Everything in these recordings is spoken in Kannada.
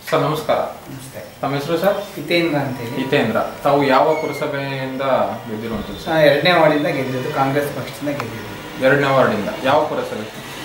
ಸರ್ ನಮಸ್ಕಾರ ನಮಸ್ತೆ ತಮ್ಮ ಹೆಸರು ಸರ್ ಹಿತೇಂದ್ರ ಅಂತೇಳಿ ಹಿತೇಂದ್ರ ತಾವು ಯಾವ ಪುರಸಭೆಯಿಂದ ಗೆದ್ದಿರುವಂಥದ್ದು ಸರ್ ಆ, ಎರಡನೇ ವಾರ್ಡಿಂದ ಗೆದ್ದಿದ್ದು ಕಾಂಗ್ರೆಸ್ ಪಕ್ಷದಿಂದ ಗೆದ್ದಿದ್ದು ಎರಡನೇ ವಾರ್ಡಿಂದ ಯಾವ ಪುರಸಭೆ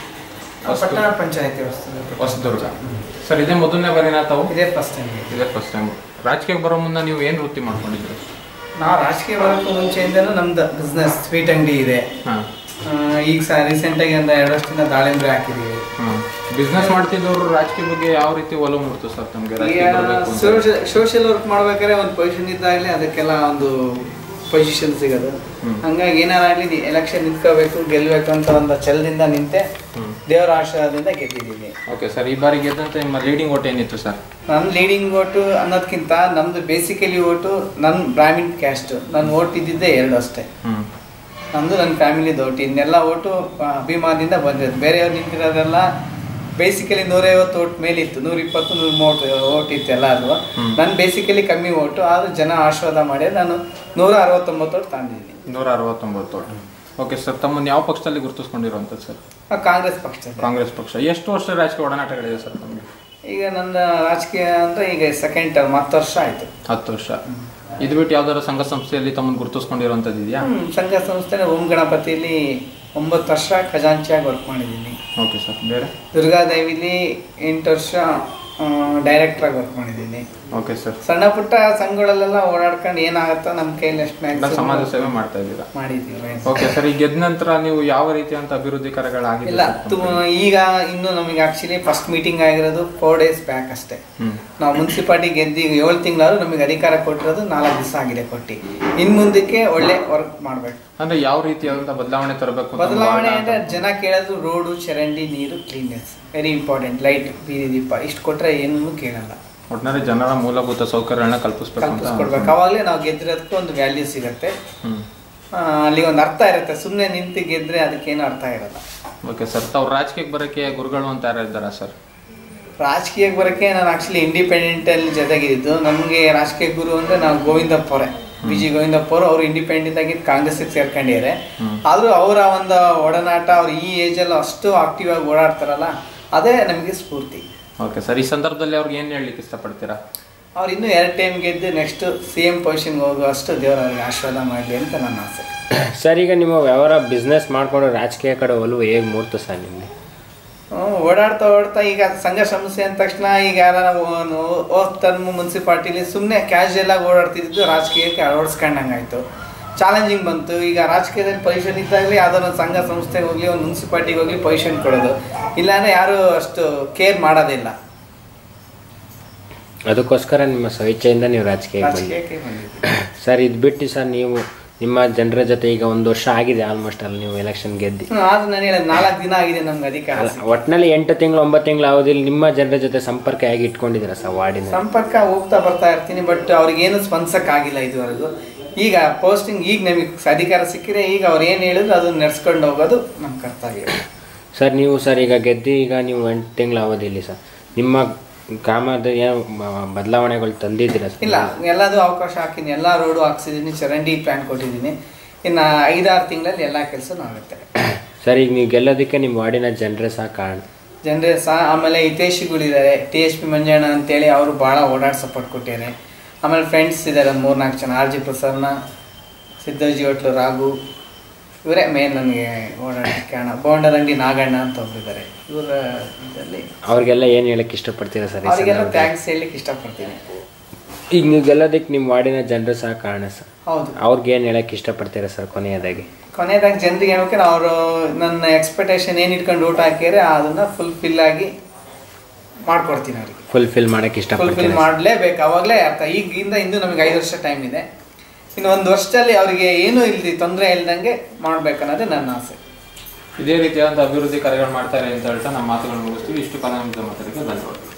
ಪಟ್ಟಣ ಪಂಚಾಯತಿ ಹೊಸದುರ್ಗ. ಹೊಸದುರ್ಗ ಸರ್ ಇದೇ ಮೊದಲನೇ ಬಾರಿನ ತಾವು ಇದೇ ಫಸ್ಟ್ ಟೈಮ್ ಇದೇ ಫಸ್ಟ್ ಟೈಮ್ ರಾಜಕೀಯಕ್ಕೆ ಬರೋ ಮುನ್ನ ನೀವು ಏನು ವೃತ್ತಿ ಮಾಡ್ಕೊಂಡಿದ್ರಿ ನಾವು ರಾಜಕೀಯ ಬರೋಕ್ಕೂ ಮುಂಚೆಯಿಂದನೂ ನಮ್ದು ಬಿಸ್ನೆಸ್ ಸ್ವೀಟ್ ಅಂಗಡಿ ಇದೆ ಹಾಂ ಆ, ಈಗ ಸಹ ರೀಸೆಂಟಾಗಿ ಒಂದು ಎರಡು ವರ್ಷದಿಂದ ದಾಳಿಂಬೆ ಹಾಕಿದ್ದೀವಿ ಹಾಂ ಬಿಸ್ನೆಸ್ ಮಾಡ್ತಿದ್ದವರು ರಾಜಕೀಯ ಬಗ್ಗೆ ಯಾವ ರೀತಿ ಒಲವು ಮೂಡ್ತು ಸರ್ ತಮಗೆ ಈಗ ರಾಜಕೀಯ ಬರಬೇಕು ಅಂತ ಸೋಷಿಯಲ್ ವರ್ಕ್ ಮಾಡ್ಬೇಕಾದ್ರೆ ಒಂದು ಪೊಸಿಷನ್ ಇದ್ದಾಗಲೇ ಅದಕ್ಕೆಲ್ಲ ಒಂದು ಪೊಸಿಷನ್ ಸಿಗೋದು ಹ್ಮ್. ಹಂಗಾಗಿ ಏನಾರಾಗಲಿ ಎಲೆಕ್ಷನ್ ನಿಂತ್ಕೋಬೇಕು ಗೆಲ್ಲಬೇಕು ಅಂತ ಒಂದು ಛಲದಿಂದ ನಿಂತೆ ಹ್ಮ್. ದೇವರ ಆಶೀರ್ವಾದದಿಂದ ಗೆದ್ದಿದ್ದೀನಿ ಓಕೆ ಸರ್ ಈ ಬಾರಿ ಗೆದ್ದಂತೆ ನಿಮ್ಮ ಲೀಡಿಂಗ್ ಓಟ್ ಏನಿತ್ತು ಸರ್ ನನ್ನ ಲೀಡಿಂಗ್ ಓಟು ಅನ್ನೋದಕ್ಕಿಂತ ನಮ್ದು ಬೇಸಿಕಲಿ ಓಟು ನನ್ನ ಬ್ರಾಹ್ಮಿನ್ ಕ್ಯಾಸ್ಟ್ ನಾನು ಓಟ್ ಇದ್ದಿದ್ದೆ ಎರಡು ಅಷ್ಟೇ ಹ್ಞೂ ನಂದು ನನ್ನ ಫ್ಯಾಮಿಲಿದು ಓಟ್ ಇನ್ನೆಲ್ಲ ಓಟು ಆ, ಅಭಿಮಾನದಿಂದ ಬಂದಿರೋದು ಬೇರೆಯವ್ರು ನಿಂತಿರೋದೆಲ್ಲ ಬೇಸಿಕಲಿ ನೂರೈವತ್ತು ಓಟ್ ಮೇಲಿತ್ತು ನೂರ ಇಪ್ಪತ್ತು ನೂರ ಮೂವತ್ತು ಓಟ್ ಇತ್ತು ಎಲ್ಲರೂ ಹ್ಮ್. ನನ್ನ ಬೇಸಿಕಲಿ ಕಮ್ಮಿ ಓಟು ಆದರೂ ಜನ ಆಶೀರ್ವಾದ ಮಾಡಿ ನಾನು ನೂರ ಅರವತ್ತೊಂಬತ್ತು ಓಟ್ ತಗೊಂಡಿದ್ದೀನಿ ನೂರ ಅರವತ್ತೊಂಬತ್ತು ಓಟ್ ಓಕೆ ಸರ್ ತಮ್ಮನ್ನು ಯಾವ ಪಕ್ಷದಲ್ಲಿ ಗುರುತಿಸ್ಕೊಂಡಿರುವಂಥದ್ದು ಸರ್ ಆ, ಕಾಂಗ್ರೆಸ್ ಪಕ್ಷದ ಕಾಂಗ್ರೆಸ್ ಪಕ್ಷ ಎಷ್ಟು ವರ್ಷ ರಾಜಕೀಯ ಒಡನಾಟಗಳಿದೆ ಸರ್ ತಮಗೆ ಈಗ ನನ್ನ ರಾಜಕೀಯ ಅಂದರೆ ಈಗ ಸೆಕೆಂಡ್ ಟರ್ಮ್ ಹತ್ತು ವರ್ಷ ಆಯಿತು ಹತ್ತು ವರ್ಷ ಇದು ಬಿಟ್ಟು ಯಾವ್ದಾದ್ರು ಸಂಘ ಸಂಸ್ಥೆಯಲ್ಲಿ ತಮ್ಮನ್ನು ಗುರುತಿಸ್ಕೊಂಡಿರುವಂಥದ್ದು ಇದೆಯಾ ಹ್ಮ್, ಸಂಘ ಸಂಸ್ಥೆ ಓಂ ಗಣಪತಿಯಲ್ಲಿ ಒಂಬತ್ತು ವರ್ಷ ಖಜಾಂಚಿಯಾಗಿ ವರ್ಕ್ ಮಾಡಿದ್ದೀನಿ ಓಕೆ ಸರ್ ಬೇರೆ ದುರ್ಗಾದೇವಿಲಿ ಎಂಟು ವರ್ಷ ಡೈರೆಕ್ಟ್ರಾಗಿ ವರ್ಕ್ ಮಾಡಿದ್ದೀನಿ ಓಕೆ ಸರ್ ಸಣ್ಣ ಪುಟ್ಟ ಸಂಘಗಳಲ್ಲೆಲ್ಲ ಓಡಾಡ್ಕೊಂಡು ಏನಾಗುತ್ತೋ ನಮ್ಮ ಕೈಲಿ ಎಷ್ಟು ಎಲ್ಲ ಮ್ಯಾಕ್ಸಿಮಮ್ ಸಮಾಜ ಸೇವೆ ಮಾಡ್ತಾ ಇದ್ದೀರಾ ಮಾಡಿದ್ದೀವಿ ಓಕೆ ಸರ್ ಈಗ ಗೆದ್ದ ನಂತರ ನೀವು ಯಾವ ರೀತಿಯಂತ ಅಭಿವೃದ್ಧಿ ಕಾರ್ಯಗಳಾಗಿದೆ ಇಲ್ಲ ಸರ್ ತು- ಈಗ ಇನ್ನು ನಮಗೆ ಆಕ್ಚುಲಿ ಫಸ್ಟ್ ಮೀಟಿಂಗ್ ಆಗಿರೋದು ಫೋರ್ ಡೇಸ್ ಬ್ಯಾಕ್ ಅಷ್ಟೇ ಹ್ಮ್ ನಾವು ಮುನ್ಸಿಪಾಲ್ಟಿ ಗೆದ್ದು ಏಳು ತಿಂಗಳಾದ್ರೂ ನಮಗೆ ಅಧಿಕಾರ ಕೊಟ್ಟಿರೋದು ನಾಲ್ಕು ದಿವಸ ಆಗಿದೆ ಕೊಟ್ಟು ಇನ್ನು ಮುಂದಕ್ಕೆ ಒಳ್ಳೆ ವರ್ಕ್ ಮಾಡಬೇಕು ಅಂದ್ರೆ ಯಾವ ರೀತಿಯಾದಂತ ಬದಲಾವಣೆ ತರಬೇಕು ಅಂತ ಬದಲಾವಣೆ ವಾರ್ಡ್ ಅಂದ್ರೆ ಜನ ಕೇಳೋದು ರೋಡು ಚರಂಡಿ ನೀರು ಕ್ಲೀನ್ನೆಸ್ ವೆರಿ ಇಂಪಾರ್ಟೆಂಟ್ ಲೈಟ್ ಬೀದಿ ದೀಪ ಇಷ್ಟು ಕೊಟ್ರೆ ಏನೂ ಕೇಳಲ್ಲ ಒಟ್ಟಿನಲ್ಲಿ ಜನರ ಮೂಲಭೂತ ಸೌಕರ್ಯಗಳನ್ನ ಕಲ್ಪಿಸ್ಬೇಕು ಅಂತ ಕಲ್ಪಿಸ್ಕೊಡ್ಬೇಕು ಅವಾಗಲೇ ನಾವು ಗೆದ್ದಿರೋದಕ್ಕೂ ಒಂದು ವ್ಯಾಲ್ಯೂ ಸಿಗುತ್ತೆ ಹ್ಮ್ ಆ, ಅಲ್ಲಿ ಒಂದು ಅರ್ಥ ಇರುತ್ತೆ ಸುಮ್ಮನೆ ನಿಂತು ಗೆದ್ರೆ ಅದಕ್ಕೇನು ಅರ್ಥ ಇರಲ್ಲ ಓಕೆ ಸರ್ ತಾವು ರಾಜಕೀಯಕ್ಕೆ ಬರೋಕ್ಕೆ ಗುರುಗಳು ಅಂತ ಯಾರು ಇದ್ದಾರಾ ಸರ್ ರಾಜಕೀಯಕ್ಕೆ ಬರೋಕ್ಕೆ ನಾನು ಆಕ್ಚುಲಿ ಇಂಡಿಪೆಂಡೆಂಟಲ್ಲಿ ಜೊತೆಗಿದ್ದು ನಮಗೆ ರಾಜಕೀಯ ಗುರು ಅಂದರೆ ನಾವು ಗೋವಿಂದಪ್ಪವ್ರೆ ಬಿ ಜಿ ಗೋವಿಂದಪ್ಪವ್ರು ಅವರು ಇಂಡಿಪೆಂಡೆಂಟ್ ಆಗಿ ಕಾಂಗ್ರೆಸ್ಸಿಗೆ ಸೇರ್ಕೊಂಡಿದ್ದಾರೆ ಹ್ಮ್. ಆದರೂ ಅವರ ಒಂದು ಒಡನಾಟ ಅವ್ರು ಈ ಏಜಲ್ಲಿ ಅಷ್ಟು ಆಕ್ಟಿವ್ ಆಗಿ ಓಡಾಡ್ತಾರಲ್ಲ ಅದೇ ನಮಗೆ ಸ್ಫೂರ್ತಿ ಓಕೆ ಸರ್ ಈ ಸಂದರ್ಭದಲ್ಲಿ ಅವ್ರಿಗೆ ಏನು ಹೇಳಲಿಕ್ಕೆ ಇಷ್ಟಪಡ್ತೀರಾ ಅವ್ರು ಇನ್ನೂ ಎರಡು ಟೈಮ್ ಗೆದ್ದು ನೆಕ್ಸ್ಟ್ ಸಿ ಎಂ ಪೊಸಿಷನ್ಗೆ ಹೋಗುವಷ್ಟು ದೇವರು ಅವ್ರಿಗೆ ಆಶೀರ್ವಾದ ಮಾಡಲಿ ಅಂತ ನನ್ನ ಆಸೆ ಸರ್ ಈಗ ನಿಮ್ಮ ವ್ಯವಹಾರ ಬಿಸ್ನೆಸ್ ಮಾಡ್ಕೊಂಡು ರಾಜಕೀಯ ಕಡೆ ಒಲವು ಹೇಗೆ ಮೂಡ್ತು ಸರ್ ನಿಮಗೆ ಹ್ಮ್, ಓಡಾಡ್ತಾ ಓಡ್ತಾ ಈಗ ಸಂಘ ಸಮಸ್ಯೆ ಅಂದ ತಕ್ಷಣ ಈಗ ಯಾರ ಹೋದ್ ಟರ್ಮ್ ಮುನ್ಸಿಪಾಲ್ಟಿಲಿ ಸುಮ್ಮನೆ ಕ್ಯಾಶುಯಲ್ ಆಗಿ ಓಡಾಡ್ತಿದ್ದು ರಾಜಕೀಯಕ್ಕೆ ಅಳವಡಿಸ್ಕೊಂಡಂಗಾಯ್ತು ಚಾಲೆಂಜಿಂಗ್ ಬಂತು ಈಗ ರಾಜಕೀಯದಲ್ಲಿ ಪೊಸಿಷನ್ ಇದ್ದಾಗಲೇ ಯಾವ್ದಾದ್ರು ಒಂದು ಸಂಘ ಸಂಸ್ಥೆಗೆ ಹೋಗಲಿ ಒಂದು ಮುನ್ಸಿಪಾಲ್ಟಿಗೆ ಹೋಗಲಿ ಪೊಸಿಷನ್ ಕೊಡೋದು ಇಲ್ಲಾಂದ್ರೆ ಯಾರು ಅಷ್ಟು ಕೇರ್ ಮಾಡೋದಿಲ್ಲ ಅದಕ್ಕೋಸ್ಕರ ನಿಮ್ಮ ಸ್ವಇಚ್ಛೆಯಿಂದ ನೀವು ರಾಜಕೀಯಕ್ಕೆ ಬಂದಿದ್ದೀರಿ ರಾಜಕೀಯಕ್ಕೆ ಬಂದಿದ್ದು ಸರ್ ಇದು ಬಿಟ್ಟು ಸರ್ ನೀವು ನಿಮ್ಮ ಜನರ ಜೊತೆ ಈಗ ಒಂದು ವರ್ಷ ಆಗಿದೆ ಆಲ್ಮೋಸ್ಟ್ ಅಲ್ಲಿ ನೀವು ಎಲೆಕ್ಷನ್ ಗೆದ್ದಿ ಹ್ಮ್, ಆದ್ರೂ ನಾನು ಹೇಳೋದು ನಾಲ್ಕು ದಿನ ಆಗಿದೆ ನಮ್ಗೆ ಅಧಿಕಾರ ಅಲ್ಲ ಒಟ್ಟಿನಲ್ಲಿ ಎಂಟು ತಿಂಗಳು ಒಂಬತ್ತು ತಿಂಗಳು ಅವಧಿಯಲ್ಲಿ ನಿಮ್ಮ ಜನರ ಜೊತೆ ಸಂಪರ್ಕ ಹೇಗೆ ಇಟ್ಕೊಂಡಿದ್ದೀರಾ ಸರ್ ವಾರ್ಡಿನ ಸಂಪರ್ಕ ಹೋಗ್ತಾ ಬರ್ತಾ ಇರ್ತೀನಿ ಬಟ್ ಅವ್ರಿಗೇನು ಸ್ಪಂದಿಸಕ್ಕಾಗಿಲ್ಲ ಇದುವರೆಗೂ ಈಗ ಪೋಸ್ಟಿಂಗ್ ಈಗ ನಮಗೆ ಅಧಿಕಾರ ಸಿಕ್ಕಿದ್ರೆ ಈಗ ಅವ್ರು ಏನು ಹೇಳಿದ್ರು ಅದನ್ನ ನಡ್ಸ್ಕೊಂಡು ಹೋಗೋದು ನಮ್ಮ ಕರ್ತವ್ಯ ಸರ್ ನೀವು ಸರ್ ಈಗ ಗೆದ್ದು ಈಗ ನೀವು ಎಂಟು ತಿಂಗಳ ಅವಧಿಯಲ್ಲಿ ಸರ್ ನಿಮ್ಮ ಗ್ರಾಮದ ಏನು ಮ- ಬದಲಾವಣೆಗಳು ತಂದಿದ್ದೀರಾ ಸರ್ ಇಲ್ಲ ಎಲ್ಲದೂ ಅವಕಾಶ ಹಾಕಿನಿ ಎಲ್ಲ ರೋಡು ಹಾಕ್ಸಿದ್ದೀನಿ ಚರಂಡಿ ಪ್ಲಾನ್ ಕೊಟ್ಟಿದ್ದೀನಿ ಇನ್ನು ಐದಾರು ತಿಂಗಳಲ್ಲಿ ಎಲ್ಲ ಕೆಲಸ ಆಗುತ್ತೆ ಸರ್ ಈಗ ನೀವು ಗೆಲ್ಲೋದಕ್ಕೆ ನಿಮ್ಮ ವಾರ್ಡಿನ ಜನರೇ ಸಹ ಕಾರಣ ಜನರೇ ಸಹ ಆಮೇಲೆ ಹಿತೈಷಿಗಳಿದ್ದಾರೆ ಟಿ ಎಚ್ ಪಿ ಮಂಜಣ್ಣ ಅಂತೇಳಿ ಅವರು ಭಾಳ ಓಡಾಡಿ ಸಪೋರ್ಟ್ ಕೊಟ್ಟಿದ್ದಾರೆ ಆಮೇಲೆ ಫ್ರೆಂಡ್ಸ್ ಇದ್ದಾರೆ ಒಂದು ಮೂರ್ನಾಲ್ಕು ಜನ R G Prasanna Siddajji hotel Raghu ಇವರೇ ಮೇನ್ ನನಗೆ ಓಡಾಡಕ್ಕೆ ಕಾರಣ ಬೋಂಡದಂಡಿ ನಾಗಣ್ಣ ಅಂತ ಒಬ್ಬರಿದ್ದಾರೆ ಇವರ ಇದರಲ್ಲಿ ಅವ್ರಿಗೆಲ್ಲ ಏನು ಹೇಳಕ್ಕೆ ಇಷ್ಟಪಡ್ತೀರಾ ಸರ್ ಈ ಅವರಿಗೆಲ್ಲ ಸಂದರ್ಭದಲ್ಲಿ? ಥ್ಯಾಂಕ್ಸ್ ಹೇಳಲಿಕ್ಕೆ ಇಷ್ಟಪಡ್ತೀನಿ ಈಗ ನೀವು ಗೆಲ್ಲೋದಕ್ಕೆ ನಿಮ್ಮ ವಾರ್ಡಿನ ಜನರು ಸಹ ಕಾರಣ ಸರ್ ಹೌದು ಅವ್ರಿಗೆ ಏನು ಹೇಳಕ್ಕೆ ಇಷ್ಟಪಡ್ತೀರಾ ಸರ್ ಕೊನೆಯದಾಗಿ ಕೊನೆಯದಾಗಿ ಜನರಿಗೆ ಹೇಳ್ಬೇಕಾದ್ರೆ ಅವರು ನನ್ನ ಎಕ್ಸ್ಪೆಕ್ಟೇಷನ್ ಏನು ಇಟ್ಕೊಂಡು ಊಟ ಹಾಕಿದ್ರೆ ಅದನ್ನ ಫುಲ್ಫಿಲ್ ಆಗಿ ಮಾಡ್ಕೊಡ್ತೀನಿ ಅವರಿಗೆ ಫುಲ್ಫಿಲ್ ಮಾಡಕ್ಕೆ ಫುಲ್ಫಿಲ್ ಇಷ್ಟಪಡ್ತೀರಾ ಮಾಡಲೇಬೇಕು ಅವಾಗಲೇ ಅರ್ಥ ಈಗಿಂದ ಇನ್ನೂ ನಮಗೆ ಐದು ವರ್ಷ ಟೈಮ್ ಇದೆ ಇನ್ನು ಒಂದು ವರ್ಷದಲ್ಲಿ ಅವರಿಗೆ ಏನೂ ಇಲ್ದಿ ತೊಂದರೆ ಇಲ್ದಂಗೆ ಮಾಡ್ಬೇಕನ್ನೋದೇ ನನ್ನ ಆಸೆ ಇದೇ ರೀತಿಯಾದಂಥ ಅಭಿವೃದ್ಧಿ ಕಾರ್ಯಗಳು ಮಾಡ್ತಾರೆ ಅಂತ ಹೇಳ್ತಾ ನಮ್ಮ ಮಾತುಗಳನ್ನು ಮುಗಿಸ್ತೀವಿ ಇಷ್ಟು ಕಾಲ ನಮ್ಮ ಮಾತಾಡೋಕ್ಕೆ ಧನ್ಯವಾದ